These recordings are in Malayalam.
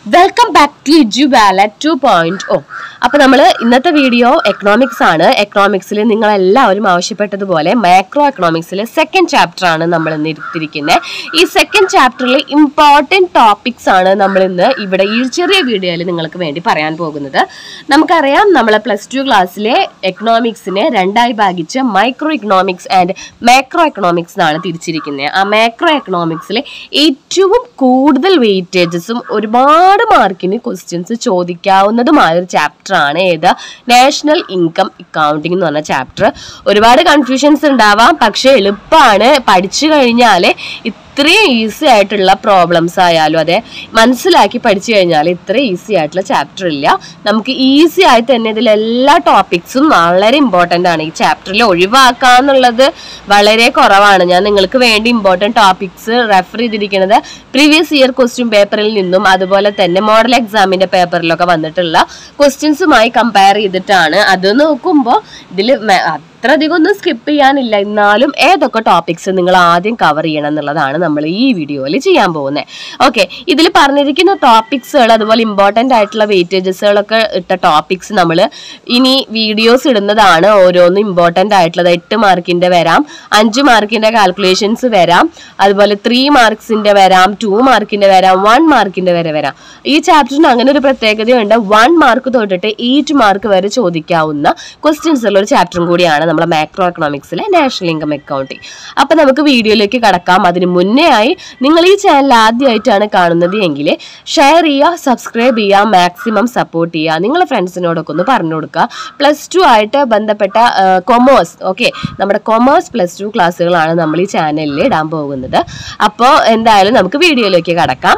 വെൽക്കം ബാക്ക് ടു ഇജു വാല ടു പോയിന്റ് ഓ അപ്പൊ നമ്മൾ ഇന്നത്തെ വീഡിയോ എക്കണോമിക്സ് ആണ് എക്കണോമിക്സിൽ നിങ്ങൾ എല്ലാവരും ആവശ്യപ്പെട്ടതുപോലെ മാക്രോ എക്കണോമിക്സിലെ സെക്കൻഡ് ചാപ്റ്റർ ആണ് നമ്മൾ ഇന്ന് എടുത്തിരിക്കുന്നത് ഈ സെക്കൻഡ് ചാപ്റ്ററിൽ ഇമ്പോർട്ടൻറ്റ് ടോപ്പിക്സ് ആണ് നമ്മൾ ഇന്ന് ഇവിടെ ഈ ചെറിയ വീഡിയോയിൽ നിങ്ങൾക്ക് വേണ്ടി പറയാൻ പോകുന്നത് നമുക്കറിയാം നമ്മൾ പ്ലസ് ടു ക്ലാസ്സിലെ എക്കണോമിക്സിനെ രണ്ടായി ഭാഗിച്ച് micro economics and macro economics എന്നാണ് തിരിച്ചിരിക്കുന്നത് ആ മാക്രോ എക്കണോമിക്സിലെ ഏറ്റവും കൂടുതൽ വെയിറ്റേജസും ഒരുപാട് മാർക്കിന് ക്വസ്റ്റ്യൻസ് ചോദിക്കാവുന്നതുമായ ഒരു ചാപ്റ്റർ ആണ് ഏത് നാഷണൽ ഇൻകം അക്കൗണ്ടിംഗ് എന്ന് പറഞ്ഞ ചാപ്റ്റർ ഒരുപാട് കൺഫ്യൂഷൻസ് ഉണ്ടാവാം പക്ഷെ എളുപ്പമാണ് പഠിച്ചു കഴിഞ്ഞാൽ ഇത്രയും ഈസി ആയിട്ടുള്ള പ്രോബ്ലംസ് ആയാലും അതെ മനസ്സിലാക്കി പഠിച്ചു കഴിഞ്ഞാൽ ഇത്ര ഈസി ആയിട്ടുള്ള ചാപ്റ്റർ ഇല്ല നമുക്ക് ഈസി ആയി തന്നെ ഇതിൽ എല്ലാ ടോപ്പിക്സും വളരെ ഇമ്പോർട്ടൻ്റ് ആണ് ഈ ചാപ്റ്ററിൽ ഒഴിവാക്കാന്നുള്ളത് വളരെ കുറവാണ് ഞാൻ നിങ്ങൾക്ക് വേണ്ടി ഇമ്പോർട്ടൻറ്റ് ടോപ്പിക്സ് റെഫർ ചെയ്തിരിക്കുന്നത് പ്രീവിയസ് ഇയർ ക്വസ്റ്റ്യൻ പേപ്പറിൽ നിന്നും അതുപോലെ തന്നെ മോഡൽ എക്സാമിന്റെ പേപ്പറിലൊക്കെ വന്നിട്ടുള്ള ക്വസ്റ്റ്യൻസുമായി കമ്പയർ ചെയ്തിട്ടാണ് അത് നോക്കുമ്പോൾ ഇതിൽ അത്ര അധികം ഒന്നും സ്കിപ്പ് ചെയ്യാനില്ല എന്നാലും ഏതൊക്കെ ടോപ്പിക്സ് നിങ്ങൾ ആദ്യം കവർ ചെയ്യണം എന്നുള്ളതാണ് നമ്മൾ ഈ വീഡിയോയിൽ ചെയ്യാൻ പോകുന്നത് ഓക്കെ ഇതിൽ പറഞ്ഞിരിക്കുന്ന ടോപ്പിക്സുകൾ അതുപോലെ ഇമ്പോർട്ടൻ്റ് ആയിട്ടുള്ള വെയിറ്റേജസുകളൊക്കെ ഇട്ട ടോപ്പിക്സ് നമ്മൾ ഇനി വീഡിയോസ് ഇടുന്നതാണ് ഓരോന്നും ഇമ്പോർട്ടൻ്റ് ആയിട്ടുള്ളത് എട്ട് മാർക്കിൻ്റെ വരാം അഞ്ച് മാർക്കിൻ്റെ കാൽക്കുലേഷൻസ് വരാം അതുപോലെ ത്രീ മാർക്സിൻ്റെ വരാം ടു മാർക്കിൻ്റെ വരാം വൺ മാർക്കിൻ്റെ വരെ വരാം ഈ ചാപ്റ്ററിന് അങ്ങനെ ഒരു പ്രത്യേകതയുണ്ട് വൺ മാർക്ക് തൊട്ടിട്ട് എയ്റ്റ് മാർക്ക് വരെ ചോദിക്കാവുന്ന ക്വസ്റ്റ്യൻസ് ഉള്ള ഒരു ചാപ്റ്ററും കൂടിയാണ് നമ്മുടെ മാക്രോ എക്കണോമിക്സിലെ നാഷണൽ ഇൻകം അക്കൗണ്ടിങ് അപ്പൊ നമുക്ക് വീഡിയോയിലേക്ക് കടക്കാം അതിന് മുന്നേ ആയി നിങ്ങൾ ഈ ചാനൽ ആദ്യമായിട്ടാണ് കാണുന്നത് എങ്കിൽ ഷെയർ ചെയ്യുക സബ്സ്ക്രൈബ് ചെയ്യുക മാക്സിമം സപ്പോർട്ട് ചെയ്യുക നിങ്ങളെ ഫ്രണ്ട്സിനോടൊക്കെ ഒന്ന് പറഞ്ഞു കൊടുക്കുക പ്ലസ് ടു ആയിട്ട് ബന്ധപ്പെട്ട കൊമേഴ്സ് ഓക്കെ നമ്മുടെ കൊമേഴ്സ് പ്ലസ് ടു ക്ലാസ്സുകളാണ് നമ്മൾ ഈ ചാനലിൽ ഇടാൻ പോകുന്നത് അപ്പോൾ എന്തായാലും നമുക്ക് വീഡിയോയിലേക്ക് കടക്കാം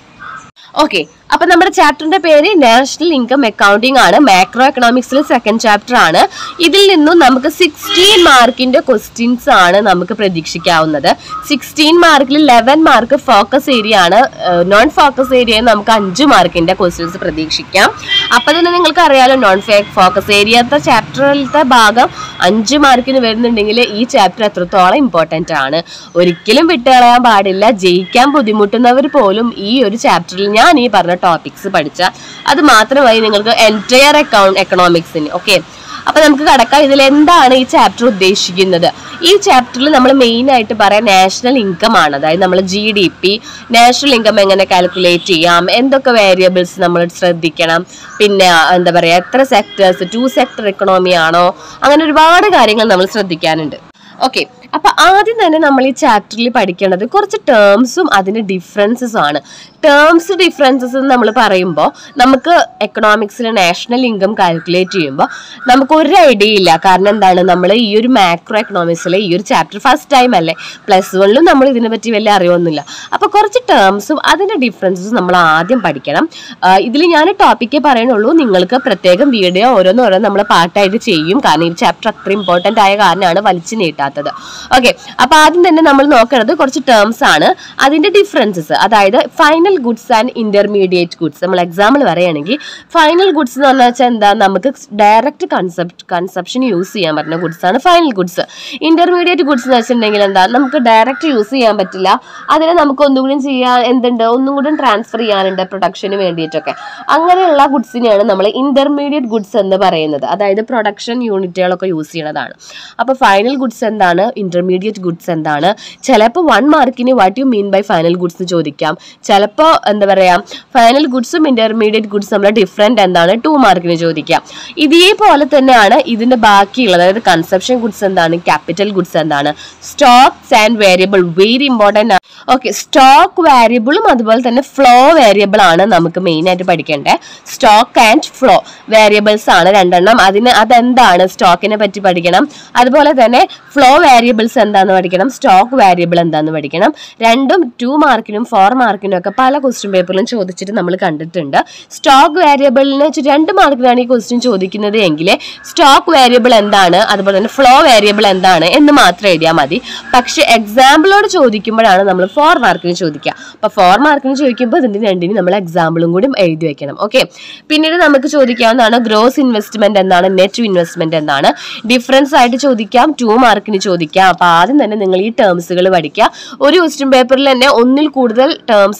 ഓക്കെ അപ്പൊ നമ്മുടെ ചാപ്റ്ററിന്റെ പേര് നാഷണൽ ഇൻകം അക്കൗണ്ടിംഗ് ആണ് മാക്രോ എക്കണോമിക്സിൽ സെക്കൻഡ് ചാപ്റ്റർ ആണ് ഇതിൽ നിന്നും നമുക്ക് സിക്സ്റ്റീൻ മാർക്കിന്റെ ക്വസ്റ്റ്യൻസ് ആണ് നമുക്ക് പ്രതീക്ഷിക്കാവുന്നത് സിക്സ്റ്റീൻ മാർക്കിൽ ലെവൻ മാർക്ക് ഫോക്കസ് ഏരിയ ആണ് നോൺ ഫോക്കസ് ഏരിയയിൽ നമുക്ക് അഞ്ച് മാർക്കിന്റെ ക്വസ്റ്റ്യൻസ് പ്രതീക്ഷിക്കാം അപ്പൊ തന്നെ നിങ്ങൾക്ക് അറിയാലോ നോൺ ഫോക്കസ് ഏരിയത്തെ ചാപ്റ്ററിലത്തെ ഭാഗം അഞ്ച് മാർക്കിന് വരുന്നുണ്ടെങ്കിൽ ഈ ചാപ്റ്റർ എത്രത്തോളം ഇമ്പോർട്ടന്റ് ആണ് ഒരിക്കലും വിട്ടുകളയാൻ പാടില്ല ജയിക്കാൻ ബുദ്ധിമുട്ടുന്നവർ പോലും ഈ ഒരു ചാപ്റ്ററിൽ ഞാൻ ഈ പറഞ്ഞ ടോപ്പിക്സ് പഠിച്ചാൽ അത് മാത്രമായി നിങ്ങൾക്ക് എൻറ്റയർ അക്കൗണ്ട് എക്കണോമിക്സിന് ഓക്കെ അപ്പൊ നമുക്ക് കടക്കാം ഇതിൽ എന്താണ് ഈ ചാപ്റ്റർ ഉദ്ദേശിക്കുന്നത് ഈ ചാപ്റ്ററിൽ നമ്മൾ മെയിൻ ആയിട്ട് പറയാം നാഷണൽ ഇൻകം ആണ് അതായത് നമ്മൾ G D P national income എങ്ങനെ കാൽക്കുലേറ്റ് ചെയ്യാം എന്തൊക്കെ വേരിയബിൾസ് നമ്മൾ ശ്രദ്ധിക്കണം പിന്നെ എന്താ പറയാ എത്ര സെക്ടേഴ്സ് ടു സെക്ടർ എക്കണോമി ആണോ അങ്ങനെ ഒരുപാട് കാര്യങ്ങൾ നമ്മൾ ശ്രദ്ധിക്കാനുണ്ട് ഓക്കെ അപ്പൊ ആദ്യം തന്നെ നമ്മൾ ഈ ചാപ്റ്ററിൽ പഠിക്കേണ്ടത് കുറച്ച് ടേംസും അതിന്റെ ഡിഫറൻസസും ആണ് ടേംസ് ഡിഫറൻസസ് നമ്മൾ പറയുമ്പോൾ നമുക്ക് എക്കണോമിക്സിൽ നാഷണൽ ഇൻകം കാൽക്കുലേറ്റ് ചെയ്യുമ്പോൾ നമുക്ക് ഒരു ഐഡിയ ഇല്ല കാരണം എന്താണ് നമ്മൾ ഈ ഒരു മാക്രോ എക്കണോമിക്സിലെ ഈ ഒരു ചാപ്റ്റർ ഫസ്റ്റ് ടൈം അല്ലേ പ്ലസ് വണ്ണിലും നമ്മൾ ഇതിനെ പറ്റി വലിയ അറിവൊന്നുമില്ല അപ്പോൾ കുറച്ച് ടേംസും അതിന്റെ ഡിഫറൻസസും നമ്മൾ ആദ്യം പഠിക്കണം ഇതിൽ ഞാൻ ടോപ്പിക്കേ പറയണുള്ളൂ നിങ്ങൾക്ക് പ്രത്യേകം വീഡിയോ ഓരോന്നോരോന്ന് നമ്മൾ പാട്ടായിട്ട് ചെയ്യും കാരണം ഈ ചാപ്റ്റർ അത്ര ഇമ്പോർട്ടൻ്റ് ആയ കാരണമാണ് വലിച്ചു നീട്ടാത്തത് ഓക്കെ അപ്പൊ ആദ്യം തന്നെ നമ്മൾ നോക്കുന്നത് കുറച്ച് ടേംസ് ആണ് അതിന്റെ ഡിഫറൻസസ് അതായത് final goods and intermediate goods നമ്മൾ എക്സാമ്പിൾ പറയുകയാണെങ്കിൽ ഫൈനൽ ഗുഡ്സ് എന്ന് പറഞ്ഞാൽ വെച്ചാൽ എന്താ നമുക്ക് ഡയറക്റ്റ് കൺസെപ്റ്റ് കൺസെപ്ഷൻ യൂസ് ചെയ്യാൻ പറ്റുന്ന ഗുഡ്സ് ആണ് ഫൈനൽ ഗുഡ്സ് ഇന്റർമീഡിയറ്റ് ഗുഡ്സ് എന്ന് വെച്ചിട്ടുണ്ടെങ്കിൽ എന്താ നമുക്ക് ഡയറക്റ്റ് യൂസ് ചെയ്യാൻ പറ്റില്ല അതിനെ നമുക്ക് ഒന്നും കൂടി ചെയ്യാൻ എന്തുണ്ട് ഒന്നും കൂടി ട്രാൻസ്ഫർ ചെയ്യാനുണ്ട് പ്രൊഡക്ഷന് വേണ്ടിയിട്ടൊക്കെ അങ്ങനെയുള്ള ഗുഡ്സിനെയാണ് നമ്മൾ ഇന്റർമീഡിയറ്റ് ഗുഡ്സ് എന്ന് പറയുന്നത് അതായത് പ്രൊഡക്ഷൻ യൂണിറ്റുകളൊക്കെ യൂസ് ചെയ്യുന്നതാണ് അപ്പോൾ ഫൈനൽ ഗുഡ്സ് എന്താണ് ഇന്റർമീഡിയറ്റ് ഗുഡ്സ് എന്താണ് ചിലപ്പോൾ വൺ മാർക്കിന് what you mean by final goods ചോദിക്കാം ചിലപ്പോൾ എന്താ പറയാ ഫൈനൽ ഗുഡ്സും ഇന്റർമീഡിയറ്റ് ഗുഡ്സും നമ്മുടെ ഡിഫറെന്റ് എന്താണ് ടു മാർക്കിന് ചോദിക്കാം ഇതേപോലെ തന്നെയാണ് ഇതിന്റെ ബാക്കിയുള്ളത് അതായത് കൺസെപ്ഷൻ ഗുഡ്സ് എന്താണ് ക്യാപിറ്റൽ ഗുഡ്സ് എന്താണ് stocks and variable very important ആണ് ഓക്കെ സ്റ്റോക്ക് വേരിയബിളും അതുപോലെ തന്നെ ഫ്ലോ വേരിയബിൾ ആണ് നമുക്ക് മെയിൻ ആയിട്ട് പഠിക്കേണ്ടത് സ്റ്റോക്ക് ആൻഡ് ഫ്ലോ വേരിയബിൾസ് ആണ് രണ്ടെണ്ണം അതിന് അതെന്താണ് സ്റ്റോക്കിനെ പറ്റി പഠിക്കണം അതുപോലെ തന്നെ ഫ്ലോ വേരിയബിൾസ് എന്താന്ന് പഠിക്കണം സ്റ്റോക്ക് വേരിയബിൾ എന്താന്ന് പഠിക്കണം രണ്ടും ടു മാർക്കിനും ഫോർ മാർക്കിനും ഒക്കെ പല ക്വസ്റ്റ്യൻ പേപ്പറിലും ചോദിച്ചിട്ട് നമ്മൾ കണ്ടിട്ടുണ്ട് സ്റ്റോക്ക് വേരിയബിളിന് വെച്ച് രണ്ട് മാർക്കിനാണ് ഈ ക്വസ്റ്റ്യൻ ചോദിക്കുന്നത് എങ്കിൽ സ്റ്റോക്ക് വേരിയബിൾ എന്താണ് അതുപോലെ തന്നെ ഫ്ലോ വേരിയബിൾ എന്താണ് എന്ന് മാത്രം എഴുതിയാൽ മതി പക്ഷെ എക്സാമ്പിളോട് ചോദിക്കുമ്പോഴാണ് നമ്മൾ ഫോർ മാർക്കിന് ചോദിക്കുക അപ്പൊ ഫോർ മാർക്കിന് ചോദിക്കുമ്പോൾ ഇതിന്റെ രണ്ടിനും നമ്മൾ എക്സാമ്പിളും കൂടി എഴുതി വെക്കണം ഓക്കെ പിന്നീട് നമുക്ക് ചോദിക്കാവുന്നതാണ് ഗ്രോസ് ഇൻവെസ്റ്റ്മെന്റ് എന്താണ് നെറ്റ് ഇൻവെസ്റ്റ്മെന്റ് എന്താണ് ഡിഫറൻസ് ആയിട്ട് ചോദിക്കാം ടു മാർക്കിന് ചോദിക്കാം അപ്പൊ ആദ്യം തന്നെ നിങ്ങൾ ഈ ടേംസുകൾ പഠിക്കുക ഒരു ക്വസ്റ്റ്യൻ പേപ്പറിൽ തന്നെ ഒന്നിൽ കൂടുതൽ ടേംസുകൾ നമുക്ക്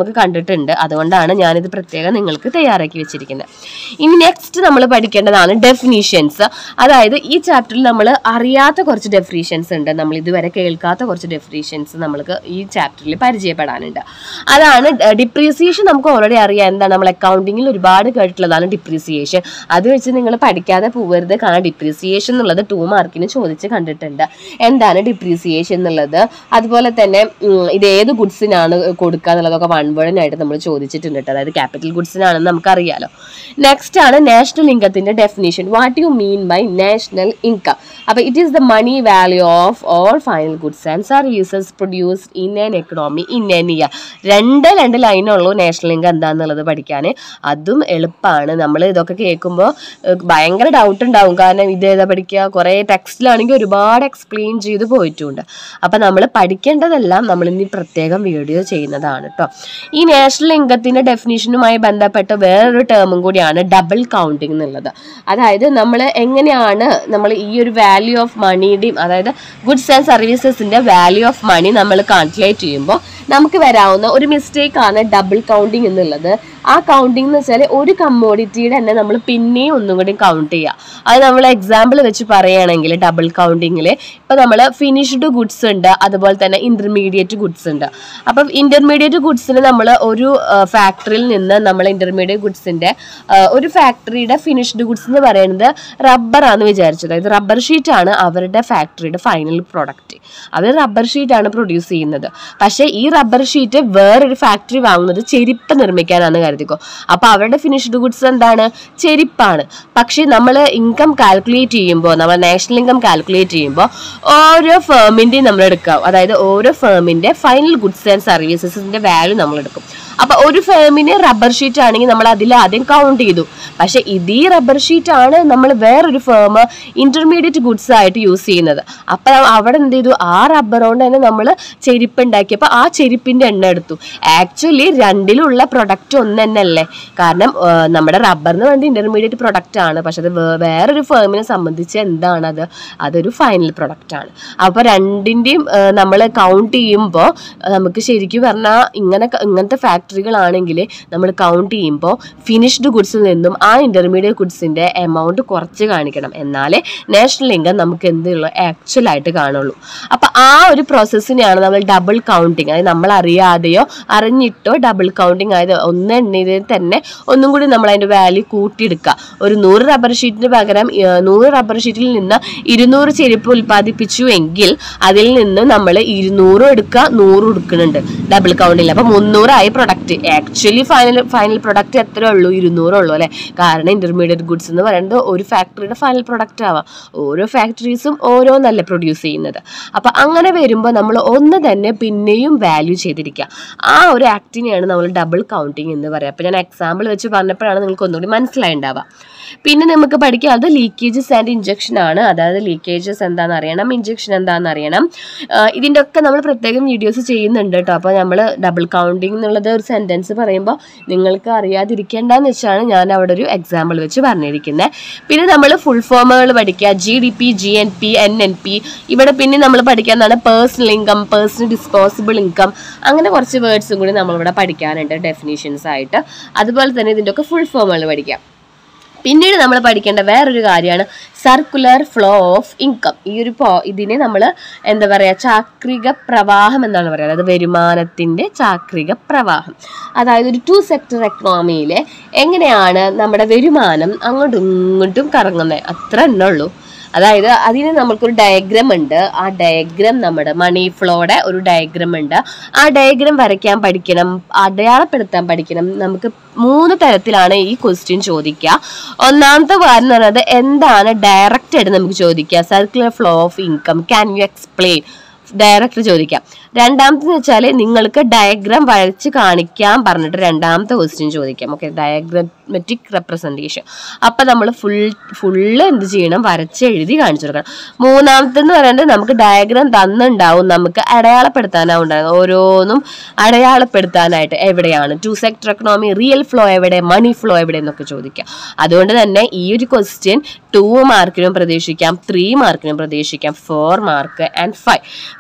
നമുക്ക് കണ്ടിട്ടുണ്ട് അതുകൊണ്ടാണ് ഞാനിത് പ്രത്യേകം നിങ്ങൾക്ക് തയ്യാറാക്കി വെച്ചിരിക്കുന്നത് ഇനി നെക്സ്റ്റ് നമ്മൾ പഠിക്കേണ്ടതാണ് ഡെഫിനീഷൻസ് അതായത് ഈ ചാപ്റ്ററിൽ നമ്മൾ അറിയാത്ത കുറച്ച് ഡെഫിനീഷൻസ് ഉണ്ട് നമ്മൾ ഇതുവരെ കേൾക്കാത്ത കുറച്ച് ഡെഫിനീഷൻസ് നമ്മൾക്ക് ഈ ചാപ്റ്ററിൽ പരിചയപ്പെടാനുണ്ട് അതാണ് ഡിപ്രീസിയേഷൻ നമുക്ക് ഓൾറെഡി അറിയാം എന്താണ് നമ്മൾ അക്കൗണ്ടിങ്ങിൽ ഒരുപാട് കേട്ടിട്ടുള്ളതാണ് ഡിപ്രീസിയേഷൻ അത് വെച്ച് നിങ്ങൾ പഠിക്കാതെ പോകരുത് കാരണം ഡിപ്രീസിയേഷൻ എന്നുള്ളത് ടു മാർക്കിന് ചോദിച്ച് കണ്ടിട്ടുണ്ട് എന്താണ് ഡിപ്രീസിയേഷൻ എന്നുള്ളത് അതുപോലെ തന്നെ ഉം, ഇത് ഏത് ഗുഡ്സിനാണ് കൊടുക്കുക എന്നുള്ളതൊക്കെ വൺ വേർഡിനായിട്ട് നമ്മൾ ചോദിച്ചിട്ടുണ്ട് കേട്ടോ അതായത് ക്യാപിറ്റൽ ഗുഡ്സിനാണെന്ന് നമുക്കറിയാലോ നെക്സ്റ്റ് ആണ് നാഷണൽ ഇൻകത്തിന്റെ definition what you mean by national income അപ്പൊ it is the money value of all final goods and services produced in an economy in an year രണ്ട് രണ്ട് ലൈനുള്ളൂ നാഷണൽ ഇൻകം എന്താന്നുള്ളത് പഠിക്കാൻ അതും എളുപ്പമാണ് നമ്മൾ ഇതൊക്കെ കേൾക്കുമ്പോൾ ഭയങ്കര ഡൗട്ട് ഉണ്ടാവും കാരണം ഇത് ഏതാ പഠിക്കുക കുറേ ടെക്സ്റ്റിലാണെങ്കിൽ ഒരുപാട് എക്സ്പ്ലെയിൻ ചെയ്ത് പോയിട്ടുണ്ട് അപ്പം നമ്മൾ പഠിക്കേണ്ടതെല്ലാം നമ്മൾ ഇനി പ്രത്യേകം വീഡിയോ ചെയ്യുന്നതാണ് കേട്ടോ ഈ നാഷണൽ ഇൻകത്തിന്റെ ഡെഫിനിഷനുമായി ബന്ധപ്പെട്ട് വേറൊരു ടേമും കൂടിയാണ് ഡബിൾ കൗണ്ടിങ് എന്നുള്ളത് അതായത് നമ്മൾ എങ്ങനെയാണ് നമ്മൾ ഈ ഒരു വാല്യൂ ഓഫ് മണിയുടെയും അതായത് ഗുഡ്സ് ആൻഡ് സർവീസസിന്റെ വാല്യൂ ഓഫ് മണി നമ്മൾ കാൽക്കുലേറ്റ് ചെയ്യുമ്പോൾ നമുക്ക് വരാവുന്ന ഒരു മിസ്റ്റേക്ക് ആണ് ഡബിൾ കൗണ്ടിങ് എന്നുള്ളത് ആ കൗണ്ടിങ് എന്ന് വെച്ചാൽ ഒരു കമ്മോഡിറ്റിയുടെ തന്നെ നമ്മൾ പിന്നെയും ഒന്നും കൂടി കൗണ്ട് ചെയ്യുക അത് നമ്മൾ എക്സാമ്പിൾ വെച്ച് പറയുകയാണെങ്കിൽ ഡബിൾ കൗണ്ടിങ്ങിൽ ഇപ്പം നമ്മൾ ഫിനിഷ്ഡ് ഗുഡ്സ് ഉണ്ട് അതുപോലെ തന്നെ ഇന്റർമീഡിയറ്റ് ഗുഡ്സ് ഉണ്ട് അപ്പം ഇന്റർമീഡിയറ്റ് ഗുഡ്സിന് നമ്മൾ ഒരു ഫാക്ടറിയിൽ നിന്ന് നമ്മൾ ഇന്റർമീഡിയറ്റ് ഗുഡ്സിന്റെ ഒരു ഫാക്ടറിയുടെ ഫിനിഷ്ഡ് ഗുഡ്സ് എന്ന് പറയുന്നത് റബ്ബറാന്ന് വിചാരിച്ചത് ഇത് റബ്ബർ ഷീറ്റ് ആണ് അവരുടെ ഫാക്ടറിയുടെ ഫൈനൽ പ്രോഡക്റ്റ് അവർ റബ്ബർ ഷീറ്റ് ആണ് പ്രൊഡ്യൂസ് ചെയ്യുന്നത് പക്ഷേ ഈ റബ്ബർ ഷീറ്റ് വേറൊരു ഫാക്ടറി വാങ്ങുന്നത് ചെരുപ്പ് നിർമ്മിക്കാനാണ് കരുതിക്കോ അപ്പൊ അവരുടെ ഫിനിഷ്ഡ് ഗുഡ്സ് എന്താണ് ചെരുപ്പാണ് പക്ഷേ നമ്മൾ ഇൻകം കാൽക്കുലേറ്റ് ചെയ്യുമ്പോൾ നമ്മൾ നാഷണൽ ഇൻകം കാൽക്കുലേറ്റ് ചെയ്യുമ്പോൾ ഓരോ ഫേമിന്റെയും നമ്മൾ എടുക്കാം അതായത് ഓരോ ഫേമിന്റെ ഫൈനൽ ഗുഡ്സ് ആൻഡ് സർവീസസിന്റെ വാല്യൂ നമ്മൾ എടുക്കും അപ്പൊ ഒരു ഫേമിന് റബ്ബർ ഷീറ്റ് ആണെങ്കിൽ നമ്മൾ അതിൽ ആദ്യം കൗണ്ട് ചെയ്തു പക്ഷെ ഇതേ റബ്ബർ ഷീറ്റ് ആണ് നമ്മൾ വേറൊരു ഫേം ഇന്റർമീഡിയറ്റ് ഗുഡ്സ് ആയിട്ട് യൂസ് ചെയ്യുന്നത് അപ്പൊ അവിടെ എന്ത് ചെയ്തു ആ റബ്ബർ കൊണ്ട് തന്നെ നമ്മൾ ചെരുപ്പ് ഉണ്ടാക്കിയപ്പോൾ ആ ചെരുപ്പിന്റെ എണ്ണ എടുത്തു ആക്ച്വലി രണ്ടിലുള്ള പ്രൊഡക്റ്റ് ഒന്ന് തന്നെയല്ലേ കാരണം ആ, നമ്മുടെ റബ്ബറിന് വേണ്ടി ഇന്റർമീഡിയറ്റ് പ്രൊഡക്റ്റ് ആണ് പക്ഷെ അത് വേ- വേറൊരു ഫേമിനെ സംബന്ധിച്ച് എന്താണ് അത് അതൊരു ഫൈനൽ പ്രൊഡക്റ്റ് ആണ് അപ്പൊ രണ്ടിന്റെയും നമ്മൾ കൗണ്ട് ചെയ്യുമ്പോൾ നമുക്ക് ശരിക്കും പറഞ്ഞാൽ ഇങ്ങനെ ക- ഇങ്ങനത്തെ ഫാക്ടറികളാണെങ്കിൽ നമ്മൾ കൗണ്ട് ചെയ്യുമ്പോൾ ഫിനിഷ്ഡ് ഗുഡ്സിൽ നിന്നും ആ ഇന്റർമീഡിയറ്റ് ഗുഡ്സിന്റെ എമൗണ്ട് കുറച്ച് കാണിക്കണം എന്നാലേ നാഷണൽ ഇൻകം നമുക്ക് എന്തുള്ളൂ ആക്ച്വൽ ആയിട്ട് കാണുള്ളൂ അപ്പൊ ആ ഒരു പ്രോസസ്സിനെയാണ് നമ്മൾ ഡബിൾ കൗണ്ടിങ് അതായത് നമ്മൾ അറിയാതെയോ അറിഞ്ഞിട്ടോ ഡബിൾ കൗണ്ടിങ് ആയത് ഒന്ന് എണ്ണയിൽ തന്നെ ഒന്നും കൂടി നമ്മൾ അതിന്റെ വാല്യൂ കൂട്ടിയെടുക്കുക ഒരു നൂറ് റബ്ബർ ഷീറ്റിന് പകരം ഏർ, നൂറ് റബ്ബർ ഷീറ്റിൽ നിന്ന് ഇരുന്നൂറ് ചെരുപ്പ് ഉൽപ്പാദിപ്പിച്ചു എങ്കിൽ അതിൽ നിന്ന് നമ്മൾ ഇരുന്നൂറും എടുക്കുക നൂറും എടുക്കുന്നുണ്ട് ഡബിൾ കൗണ്ടിൽ അപ്പൊ മുന്നൂറായി product actually final final product എത്ര ഉള്ളൂ ഇരുന്നൂറേ ഉള്ളൂ അല്ലെ കാരണം ഇന്റർമീഡിയറ്റ് ഗുഡ്സ് എന്ന് പറയുന്നത് ഒരു ഫാക്ടറിയുടെ ഫൈനൽ പ്രൊഡക്റ്റ് ആവാം ഓരോ ഫാക്ടറീസും ഓരോന്നല്ല പ്രൊഡ്യൂസ് ചെയ്യുന്നത് അപ്പൊ അങ്ങനെ വരുമ്പോൾ നമ്മൾ ഒന്ന് തന്നെ പിന്നെയും വാല്യൂ ചെയ്തിരിക്കുക ആ ഒരു ആക്ടിനെയാണ് നമ്മൾ ഡബിൾ കൗണ്ടിങ് എന്ന് പറയുക അപ്പൊ ഞാൻ എക്സാമ്പിൾ വെച്ച് പറഞ്ഞപ്പോഴാണ് നിങ്ങൾക്ക് ഒന്നുകൂടി മനസ്സിലായിണ്ടാവുക പിന്നെ നമുക്ക് പഠിക്കാനുള്ളത് ലീക്കേജസ് ആൻഡ് ഇഞ്ചക്ഷൻ ആണ് അതായത് ലീക്കേജസ് എന്താണെന്ന് അറിയണം ഇഞ്ചക്ഷൻ എന്താണെന്ന് അറിയണം ആഹ് ഇതിന്റെ ഒക്കെ നമ്മൾ പ്രത്യേകം വീഡിയോസ് ചെയ്യുന്നുണ്ട് കേട്ടോ അപ്പോൾ നമ്മൾ ഡബിൾ കൗണ്ടിങ് എന്നുള്ളത് ഒരു സെന്റൻസ് പറയുമ്പോൾ നിങ്ങൾക്ക് അറിയാതിരിക്കേണ്ടെന്ന് വെച്ചാണ് ഞാൻ അവിടെ ഒരു എക്സാമ്പിൾ വെച്ച് പറഞ്ഞിരിക്കുന്നത് പിന്നെ നമ്മൾ ഫുൾ ഫോമുകൾ പഠിക്കുക G D P G N P N N P ഇവിടെ പിന്നെ നമ്മൾ പഠിക്കാവുന്നതാണ് personal income personal disposable income അങ്ങനെ കുറച്ച് വേർഡ്സും കൂടി നമ്മളിവിടെ പഠിക്കാനുണ്ട് ഡെഫിനേഷൻസ് ആയിട്ട് അതുപോലെ തന്നെ ഇതിൻ്റെ ഒക്കെ ഫുൾ ഫോമുകൾ പഠിക്കാം പിന്നീട് നമ്മൾ പഠിക്കേണ്ട വേറൊരു കാര്യമാണ് സർക്കുലർ ഫ്ലോ ഓഫ് ഇൻകം ഈ ഒരു പോ ഇതിനെ നമ്മൾ എന്താ പറയുക ചാക്രിക പ്രവാഹം എന്നാണ് പറയുക അതായത് വരുമാനത്തിൻ്റെ ചാക്രിക പ്രവാഹം അതായത് ഒരു ടു സെക്ടർ എക്കണോമിയിലെ എങ്ങനെയാണ് നമ്മുടെ വരുമാനം അങ്ങോട്ടും ഇങ്ങോട്ടും കറങ്ങുന്നത് അത്ര തന്നെ ഉള്ളൂ അതായത് അതിന് നമുക്കൊരു ഡയഗ്രാം ഉണ്ട് ആ ഡയഗ്രാം നമ്മുടെ മണി ഫ്ലോയുടെ ഒരു ഡയഗ്രാം ഉണ്ട് ആ ഡയഗ്രാം വരയ്ക്കാൻ പഠിക്കണം അടയാളപ്പെടുത്താൻ പഠിക്കണം നമുക്ക് മൂന്ന് തരത്തിലാണ് ഈ ക്വസ്റ്റ്യൻ ചോദിക്കുക ഒന്നാമത്തെ കാര്യം എന്ന് പറയുന്നത് എന്താണ് ഡയറക്റ്റ് ആയിട്ട് നമുക്ക് ചോദിക്കുക circular flow of income can you explain direct ചോദിക്കാം രണ്ടാമത്തെ വെച്ചാൽ നിങ്ങൾക്ക് ഡയഗ്രാം വരച്ച് കാണിക്കാൻ പറഞ്ഞിട്ട് രണ്ടാമത്തെ ക്വസ്റ്റ്യൻ ചോദിക്കാം ഓക്കെ ഡയഗ്രാമറ്റിക് റെപ്രസെൻറ്റേഷൻ അപ്പം നമ്മൾ ഫുൾ ഫുള്ള് എന്ത് ചെയ്യണം വരച്ച് എഴുതി കാണിച്ചു കൊടുക്കണം മൂന്നാമത്തെ എന്ന് പറയുന്നത് നമുക്ക് ഡയഗ്രാം തന്നുണ്ടാവും നമുക്ക് അടയാളപ്പെടുത്താനാവും ഉണ്ടാകും ഓരോന്നും അടയാളപ്പെടുത്താനായിട്ട് എവിടെയാണ് two sector economy real flow എവിടെ മണി ഫ്ലോ എവിടെ എന്നൊക്കെ ചോദിക്കാം അതുകൊണ്ട് തന്നെ ഈ ഒരു ക്വസ്റ്റ്യൻ ടു മാർക്കിനും പ്രതീക്ഷിക്കാം ത്രീ മാർക്കിനും പ്രതീക്ഷിക്കാം four mark and five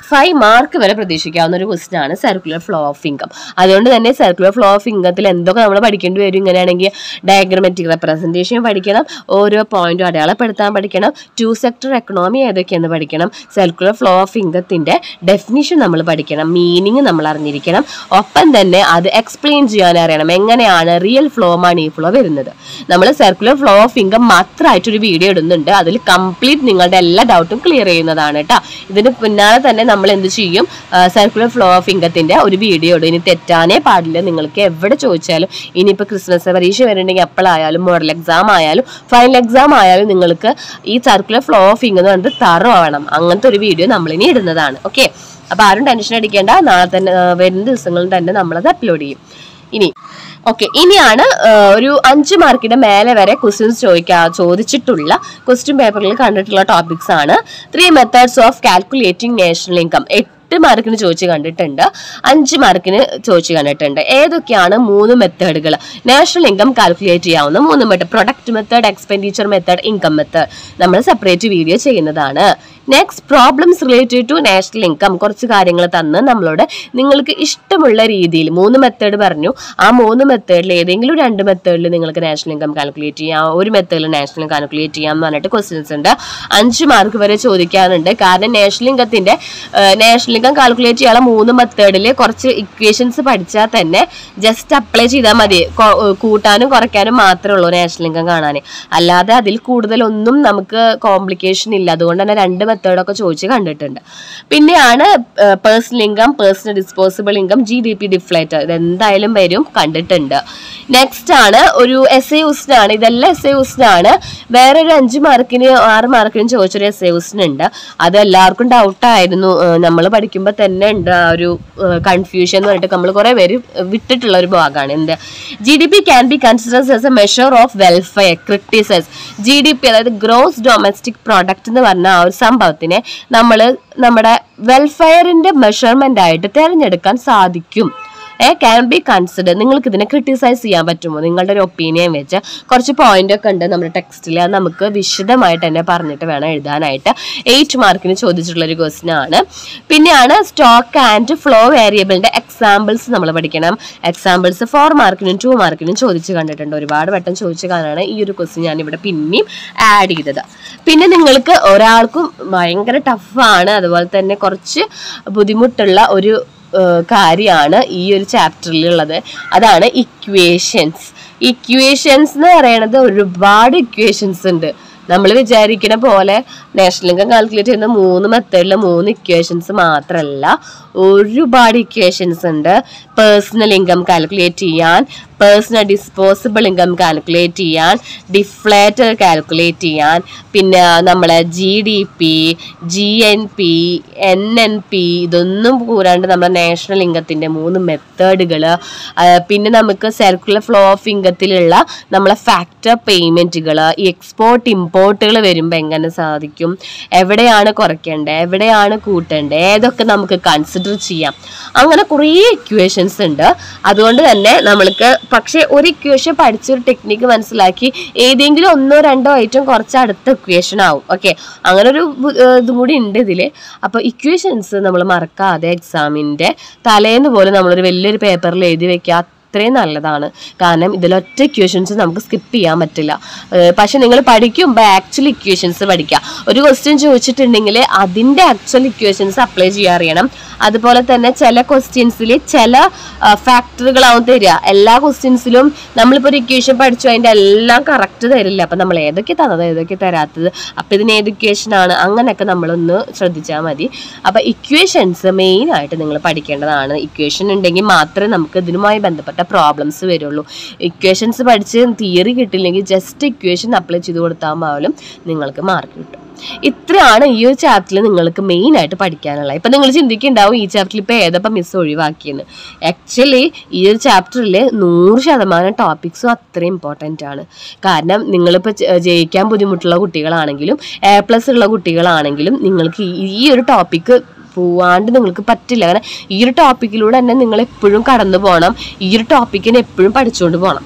five mark വരെ പ്രതീക്ഷിക്കാവുന്ന ഒരു ക്വസ്റ്റ്യൻ ആണ് സർക്കുലർ ഫ്ലോ ഓഫ് ഇൻകം അതുകൊണ്ട് തന്നെ സർക്കുലർ ഫ്ലോ ഓഫ് ഇൻകത്തിൽ എന്തൊക്കെ നമ്മൾ പഠിക്കേണ്ടി വരും ഇങ്ങനെയാണെങ്കിൽ ഡയഗ്രമാറ്റിക് റെപ്രസെൻറ്റേഷൻ പഠിക്കണം ഓരോ പോയിന്റും അടയാളപ്പെടുത്താൻ പഠിക്കണം ടു സെക്ടർ എക്കണോമി ഏതൊക്കെയെന്ന് പഠിക്കണം സർക്കുലർ ഫ്ലോ ഓഫ് ഇൻകത്തിന്റെ ഡെഫിനിഷൻ നമ്മൾ പഠിക്കണം മീനിങ് നമ്മൾ അറിഞ്ഞിരിക്കണം ഒപ്പം തന്നെ അത് എക്സ്പ്ലെയിൻ ചെയ്യാൻ അറിയണം എങ്ങനെയാണ് റിയൽ ഫ്ലോ മണി ഫ്ലോ വരുന്നത് നമ്മൾ സർക്കുലർ ഫ്ലോ ഓഫ് ഇൻകം മാത്രമായിട്ടൊരു വീഡിയോ ഇടുന്നുണ്ട് അതിൽ കംപ്ലീറ്റ് നിങ്ങളുടെ എല്ലാ ഡൗട്ടും ക്ലിയർ ചെയ്യുന്നതാണ് കേട്ടോ ഇതിന് പിന്നാലെ തന്നെ നമ്മൾ എന്ത് ചെയ്യും സർക്കുലർ ഫ്ലോ ഓഫ് ഇൻകത്തിന്റെ ഒരു വീഡിയോ ഇടും ഇനി തെറ്റാനേ പാടില്ല നിങ്ങൾക്ക് എവിടെ ചോദിച്ചാലും ഇനിയിപ്പോൾ ക്രിസ്മസ് പരീക്ഷ വരുന്നുണ്ടെങ്കിൽ എപ്പോഴായാലും മോഡൽ എക്സാം ആയാലും ഫൈനൽ എക്സാം ആയാലും നിങ്ങൾക്ക് ഈ സർക്കുലർ ഫ്ലോ ഓഫ് ഇൻകം എന്ന് പറഞ്ഞിട്ട് തറ ആവണം അങ്ങനത്തെ ഒരു വീഡിയോ നമ്മളിനി ഇടുന്നതാണ് ഓക്കെ അപ്പൊ ആരും ടെൻഷൻ അടിക്കേണ്ട നാളെ തന്നെ ആ, വരുന്ന ദിവസങ്ങളിൽ തന്നെ നമ്മളത് അപ്ലോഡ് ചെയ്യും ഇനി ഓക്കെ ഇനിയാണ് ആ, ഒരു അഞ്ച് മാർക്കിന്റെ മേലെ വരെ ക്വസ്റ്റ്യൻസ് ചോദിക്കാ ചോദിച്ചിട്ടുള്ള ക്വസ്റ്റ്യൻ പേപ്പറിൽ കണ്ടിട്ടുള്ള ടോപ്പിക്സ് ആണ് three methods of calculating national income എട്ട് മാർക്കിന് ചോദിച്ച് കണ്ടിട്ടുണ്ട് അഞ്ച് മാർക്കിന് ചോദിച്ച് കണ്ടിട്ടുണ്ട് ഏതൊക്കെയാണ് മൂന്ന് മെത്തേഡുകൾ നാഷണൽ ഇൻകം കാൽക്കുലേറ്റ് ചെയ്യാവുന്ന മൂന്ന് method product method expenditure method income method നമ്മൾ സെപ്പറേറ്റ് വീഡിയോ ചെയ്യുന്നതാണ് next problems related to national income കുറച്ച് കാര്യങ്ങൾ തന്ന് നമ്മളോട് നിങ്ങൾക്ക് ഇഷ്ടമുള്ള രീതിയിൽ മൂന്ന് മെത്തേഡ് പറഞ്ഞു ആ മൂന്ന് മെത്തേഡിൽ ഏതെങ്കിലും രണ്ട് മെത്തേഡിൽ നിങ്ങൾക്ക് നാഷണൽ ഇൻകം കാൽക്കുലേറ്റ് ചെയ്യാം ഒരു മെത്തേഡിൽ നാഷണൽ കാൽക്കുലേറ്റ് ചെയ്യാം എന്ന് പറഞ്ഞിട്ട് ക്വസ്റ്റ്യൻസ് ഉണ്ട് അഞ്ച് മാർക്ക് വരെ ചോദിക്കാനുണ്ട് കാരണം നാഷണൽ ഇൻകത്തിന്റെ നാഷണൽ ഇൻകം കാൽക്കുലേറ്റ് ചെയ്യാനുള്ള മൂന്ന് മെത്തേഡിൽ കുറച്ച് ഇക്വേഷൻസ് പഠിച്ചാൽ തന്നെ ജസ്റ്റ് അപ്ലൈ ചെയ്താൽ മതി കൊ- ഏർ കൂട്ടാനും കുറയ്ക്കാനും മാത്രമേ ഉള്ളൂ നാഷണൽ ഇൻകം കാണാൻ അല്ലാതെ അതിൽ കൂടുതലൊന്നും നമുക്ക് കോംപ്ലിക്കേഷൻ ഇല്ല അതുകൊണ്ട് തന്നെ രണ്ട് മെത്തേഡൊക്കെ ചോദിച്ച് കണ്ടിട്ടുണ്ട് പിന്നെയാണ് personal income personal disposable income G D P deflator ഇത് എന്തായാലും വരും കണ്ടിട്ടുണ്ട് നെക്സ്റ്റ് ആണ് ഒരു എസ് എ ആണ് ഇതെല്ലാം എസ് എ ആണ് വേറെ ഒരു അഞ്ച് മാർക്കിന് ആറ് മാർക്കിനും ചോദിച്ചൊരു എസ് എ ഉണ്ട് അത് എല്ലാവർക്കും ഡൗട്ടായിരുന്നു നമ്മൾ പഠിക്കുമ്പോൾ തന്നെ ഉണ്ട് ആ ഒരു കൺഫ്യൂഷൻ എന്ന് പറഞ്ഞിട്ട് നമ്മൾ കുറെ പേര് വിട്ടിട്ടുള്ള ഒരു ഭാഗമാണ് എന്ത് G D P can be considers as a measure of welfare criticise G D P അതായത് ഗ്രോസ് ഡൊമസ്റ്റിക് പ്രോഡക്റ്റ് എന്ന് പറഞ്ഞ ആ ഒരു സംഭവത്തിനെ നമ്മൾ നമ്മുടെ വെൽഫെയറിന്റെ മെഷർമെന്റ് ആയിട്ട് തിരഞ്ഞെടുക്കാൻ സാധിക്കും ഏ ക്യാൻ ബി കൺസിഡർ നിങ്ങൾക്ക് ഇതിനെ ക്രിട്ടിസൈസ് ചെയ്യാൻ പറ്റുമോ നിങ്ങളുടെ ഒരു ഒപ്പീനിയൻ വെച്ച് കുറച്ച് പോയിന്റ് ഒക്കെ ഉണ്ട് നമ്മുടെ ടെക്സ്റ്റിൽ അത് നമുക്ക് വിശദമായിട്ട് തന്നെ പറഞ്ഞിട്ട് വേണം എഴുതാനായിട്ട് എയ്റ്റ് മാർക്കിന് ചോദിച്ചിട്ടുള്ള ഒരു ക്വസ്റ്റ്യൻ ആണ് പിന്നെയാണ് സ്റ്റോക്ക് ആൻഡ് ഫ്ലോ വേരിയബിളിന്റെ എക്സാമ്പിൾസ് നമ്മൾ പഠിക്കണം എക്സാമ്പിൾസ് ഫോർ മാർക്കിനും ടു മാർക്കിനും ചോദിച്ച് കണ്ടിട്ടുണ്ട് ഒരുപാട് വട്ടം ചോദിച്ചു കാണാനാണ് ഈ ഒരു ക്വസ്റ്റ്യൻ ഞാൻ ഇവിടെ പിന്നെയും ആഡ് ചെയ്തത് പിന്നെ നിങ്ങൾക്ക് ഒരാൾക്കും ഭയങ്കര ടഫാണ് അതുപോലെ തന്നെ കുറച്ച് ബുദ്ധിമുട്ടുള്ള ഒരു കാര്യമാണ് ഈ ഒരു ചാപ്റ്ററിലുള്ളത് അതാണ് ഇക്വേഷൻസ് ഇക്വേഷൻസ് എന്ന് പറയണത് ഒരുപാട് ഇക്വേഷൻസ് ഉണ്ട് നമ്മൾ വിചാരിക്കുന്ന പോലെ നാഷണൽ ഇൻകം കാൽക്കുലേറ്റ് ചെയ്യുന്ന മൂന്ന് മെത്തേഡിലെ മൂന്ന് ഇക്വേഷൻസ് മാത്രമല്ല ഒരുപാട് ഇക്വേഷൻസ് ഉണ്ട് പേഴ്സണൽ ഇൻകം കാൽക്കുലേറ്റ് ചെയ്യാൻ പേഴ്സണൽ ഡിസ്പോസിബിൾ ഇൻകം കാൽക്കുലേറ്റ് ചെയ്യാൻ ഡിഫ്ലേറ്റർ കാൽക്കുലേറ്റ് ചെയ്യാൻ പിന്നെ നമ്മളെ G D P G N P N N P ഇതൊന്നും കൂടാണ്ട് നമ്മുടെ നാഷണൽ ഇൻകത്തിൻ്റെ മൂന്ന് മെത്തേഡുകൾ പിന്നെ നമുക്ക് സർക്കുലർ ഫ്ലോ ഓഫ് ഇൻകത്തിലുള്ള നമ്മളെ ഫാക്ടർ പേയ്മെൻറ്റുകൾ ഈ എക്സ്പോർട്ട് ഇമ്പോർട്ടുകൾ വരുമ്പോൾ എങ്ങനെ സാധിക്കും എവിടെയാണ് കുറയ്ക്കേണ്ടത് എവിടെയാണ് കൂട്ടേണ്ടത് ഏതൊക്കെ നമുക്ക് കൺസിഡർ ചെയ്യാം അങ്ങനെ കുറേ ഇക്വേഷൻസ് ഉണ്ട് അതുകൊണ്ട് തന്നെ നമ്മൾക്ക് പക്ഷേ ഒരു ഇക്വേഷൻ പഠിച്ചൊരു ടെക്നിക്ക് മനസ്സിലാക്കി ഏതെങ്കിലും ഒന്നോ രണ്ടോ ഐറ്റം കുറച്ച് അടുത്ത ഇക്വേഷൻ ആവും ഓക്കെ അങ്ങനെ ഒരു ബു- ഏർ ഇതും കൂടി ഉണ്ട് ഇതിൽ അപ്പോൾ ഇക്വേഷൻസ് നമ്മൾ മറക്കാതെ എക്സാമിൻ്റെ തലേന്ന് പോലും നമ്മളൊരു വലിയൊരു പേപ്പറിൽ എഴുതി വെക്കുക അത്രയും നല്ലതാണ് കാരണം ഇതിലൊറ്റ ഇക്വേഷൻസ് നമുക്ക് സ്കിപ്പ് ചെയ്യാൻ പറ്റില്ല ഏഹ് പക്ഷെ നിങ്ങൾ പഠിക്കുമ്പോൾ ആക്ച്വൽ ഇക്വേഷൻസ് പഠിക്കുക ഒരു ക്വസ്റ്റ്യൻ ചോദിച്ചിട്ടുണ്ടെങ്കിൽ അതിൻ്റെ ആക്ച്വൽ ഇക്വേഷൻസ് അപ്ലൈ ചെയ്യാൻ അറിയണം അതുപോലെ തന്നെ ചില ക്വസ്റ്റ്യൻസിൽ ചില ഫാക്ടറുകളാവും തരിക എല്ലാ ക്വസ്റ്റ്യൻസിലും നമ്മളിപ്പോൾ ഒരു ഇക്വേഷൻ പഠിച്ചു അതിൻ്റെ എല്ലാം കറക്റ്റ് തരില്ല അപ്പം നമ്മൾ ഏതൊക്കെ തന്നത് ഏതൊക്കെ തരാത്തത് അപ്പം ഇതിന് ഏത് ഇക്വേഷൻ ആണ് അങ്ങനെയൊക്കെ നമ്മളൊന്ന് ശ്രദ്ധിച്ചാൽ മതി അപ്പം ഇക്വേഷൻസ് മെയിൻ ആയിട്ട് നിങ്ങൾ പഠിക്കേണ്ടതാണ് ഇക്വേഷൻ ഉണ്ടെങ്കിൽ മാത്രമേ നമുക്ക് ഇതിനുമായി ബന്ധപ്പെട്ട പ്രോബ്ലംസ് വരുള്ളൂ ഇക്വേഷൻസ് പഠിച്ച് തിയറി കിട്ടില്ലെങ്കിൽ ജസ്റ്റ് ഇക്വേഷൻ അപ്ലൈ ചെയ്ത് കൊടുത്താൽ പോലും നിങ്ങൾക്ക് മാർക്ക് കിട്ടും ഇത്രയാണ് ഈ ഒരു ചാപ്റ്ററിൽ നിങ്ങൾക്ക് മെയിൻ ആയിട്ട് പഠിക്കാനുള്ളത് ഇപ്പം നിങ്ങൾ ചിന്തിക്കുന്നുണ്ടാവും ഈ ചാപ്റ്ററിൽ ഇപ്പോൾ ഏതപ്പം മിസ് ഒഴിവാക്കിയെന്ന് ആക്ച്വലി ഈ ഒരു ചാപ്റ്ററിൽ നൂറ് ശതമാനം ടോപ്പിക്സും അത്രയും ഇമ്പോർട്ടൻ്റ് ആണ് കാരണം നിങ്ങളിപ്പോൾ ജ- ജയിക്കാൻ ബുദ്ധിമുട്ടുള്ള കുട്ടികളാണെങ്കിലും എ പ്ലസ് ഉള്ള കുട്ടികളാണെങ്കിലും നിങ്ങൾക്ക് ഈ- ഈ ഒരു ടോപ്പിക്ക് പോവാണ്ട് നിങ്ങൾക്ക് പറ്റില്ല കാരണം ഈ ഒരു ടോപ്പിക്കിലൂടെ തന്നെ നിങ്ങൾ എപ്പോഴും കടന്നു പോകണം ഈ ഒരു ടോപ്പിക്കിനെ എപ്പോഴും പഠിച്ചുകൊണ്ട് പോകണം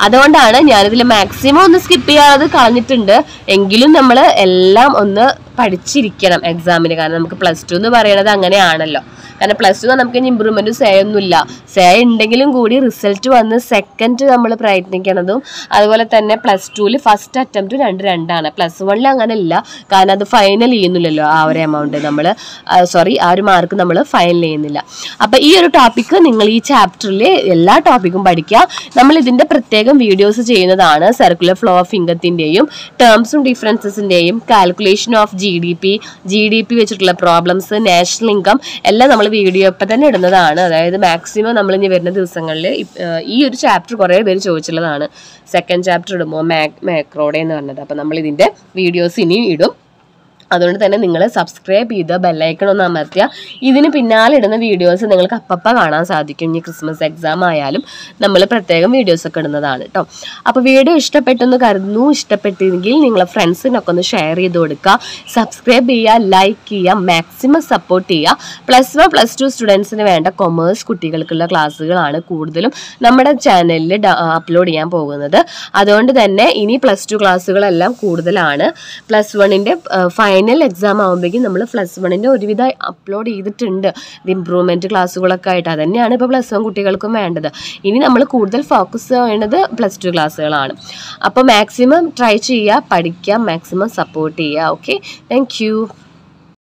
അതുകൊണ്ടാണ് ഞാനിതിൽ മാക്സിമം ഒന്ന് സ്കിപ്പ് ചെയ്യാതെ കളഞ്ഞിട്ടുണ്ട് എങ്കിലും നമ്മൾ എല്ലാം ഒന്ന് പഠിച്ചിരിക്കണം എക്സാമിന് കാരണം നമുക്ക് പ്ലസ് ടു എന്ന് പറയുന്നത് അങ്ങനെയാണല്ലോ കാരണം പ്ലസ് ടു നമുക്ക് ഇനി ഇമ്പ്രൂവ്മെന്റ് സേ ഒന്നുമില്ല സേ ഉണ്ടെങ്കിലും കൂടി റിസൾട്ട് വന്ന് സെക്കൻഡ് നമ്മൾ പ്രയത്നിക്കണതും അതുപോലെ തന്നെ പ്ലസ് ടുവിൽ ഫസ്റ്റ് അറ്റംപ്റ്റ് രണ്ട് രണ്ടാണ് പ്ലസ് വണ്ണിൽ അങ്ങനെ ഇല്ല കാരണം അത് ഫൈനൽ ചെയ്യുന്നില്ലല്ലോ ആ ഒരു എമൗണ്ട് നമ്മൾ സോറി ആ ഒരു മാർക്ക് നമ്മൾ ഫൈനൽ ചെയ്യുന്നില്ല അപ്പൊ ഈ ഒരു ടോപ്പിക്ക് നിങ്ങൾ ഈ ചാപ്റ്ററിൽ എല്ലാ ടോപ്പിക്കും പഠിക്കുക നമ്മൾ ഇതിന്റെ പ്രത്യേകം വീഡിയോസ് ചെയ്യുന്നതാണ് സർക്കുലർ ഫ്ലോ ഓഫ് ഇൻകത്തിന്റെയും ടേംസും ഡിഫറൻസസിന്റെയും calculation of G D P G D P വെച്ചിട്ടുള്ള പ്രോബ്ലംസ് നാഷണൽ ഇൻകം എല്ലാം നമ്മൾ വീഡിയോ ഇപ്പം തന്നെ ഇടുന്നതാണ് അതായത് മാക്സിമം നമ്മൾ ഇനി വരുന്ന ദിവസങ്ങളിൽ ഈ ഒരു ചാപ്റ്റർ കുറേ പേര് ചോദിച്ചിട്ടുള്ളതാണ് സെക്കൻഡ് ചാപ്റ്റർ ഇടുമ്പോൾ മാക് മാക്രോടെ എന്ന് പറഞ്ഞത് അപ്പം നമ്മൾ ഇതിൻ്റെ വീഡിയോസ് ഇനിയും ഇടും അതുകൊണ്ട് തന്നെ നിങ്ങൾ സബ്സ്ക്രൈബ് ചെയ്ത് ബെല്ലൈക്കൺ ഒന്ന് അമർത്തിയ ഇതിന് പിന്നാലെ ഇടുന്ന വീഡിയോസ് നിങ്ങൾക്ക് അപ്പപ്പ കാണാൻ സാധിക്കും ഇനി ക്രിസ്മസ് എക്സാം ആയാലും നമ്മൾ പ്രത്യേകം വീഡിയോസ് ഒക്കെ ഇടുന്നതാണ് കേട്ടോ അപ്പോൾ വീഡിയോ ഇഷ്ടപ്പെട്ടെന്ന് കരുതുന്നു ഇഷ്ടപ്പെട്ടെങ്കിൽ നിങ്ങളെ ഫ്രണ്ട്സിനൊക്കെ ഒന്ന് ഷെയർ ചെയ്ത് കൊടുക്കുക സബ്സ്ക്രൈബ് ചെയ്യുക ലൈക്ക് ചെയ്യുക മാക്സിമം സപ്പോർട്ട് ചെയ്യുക പ്ലസ് വൺ പ്ലസ് ടു സ്റ്റുഡൻസിന് വേണ്ട കൊമേഴ്സ് കുട്ടികൾക്കുള്ള ക്ലാസ്സുകളാണ് കൂടുതലും നമ്മുടെ ചാനലിൽ അപ്ലോഡ് ചെയ്യാൻ പോകുന്നത് അതുകൊണ്ട് തന്നെ ഇനി പ്ലസ് ടു ക്ലാസ്സുകളെല്ലാം കൂടുതലാണ് പ്ലസ് വണ്ണിൻ്റെ ഫൈനൽ എക്സാം ആകുമ്പോഴേക്കും നമ്മൾ പ്ലസ് വണ്ണിൻ്റെ ഒരുവിധം അപ്ലോഡ് ചെയ്തിട്ടുണ്ട് ഇത് ഇമ്പ്രൂവ്മെൻറ്റ് ക്ലാസ്സുകളൊക്കെ ആയിട്ട് അതന്നെയാണ് ഇപ്പോൾ പ്ലസ് വൺ കുട്ടികൾക്കും വേണ്ടത് ഇനി നമ്മൾ കൂടുതൽ ഫോക്കസ് ചെയ്യേണ്ടത് പ്ലസ് ടു ക്ലാസ്സുകളാണ് അപ്പോൾ മാക്സിമം ട്രൈ ചെയ്യുക പഠിക്കുക മാക്സിമം സപ്പോർട്ട് ചെയ്യുക ഓക്കെ താങ്ക്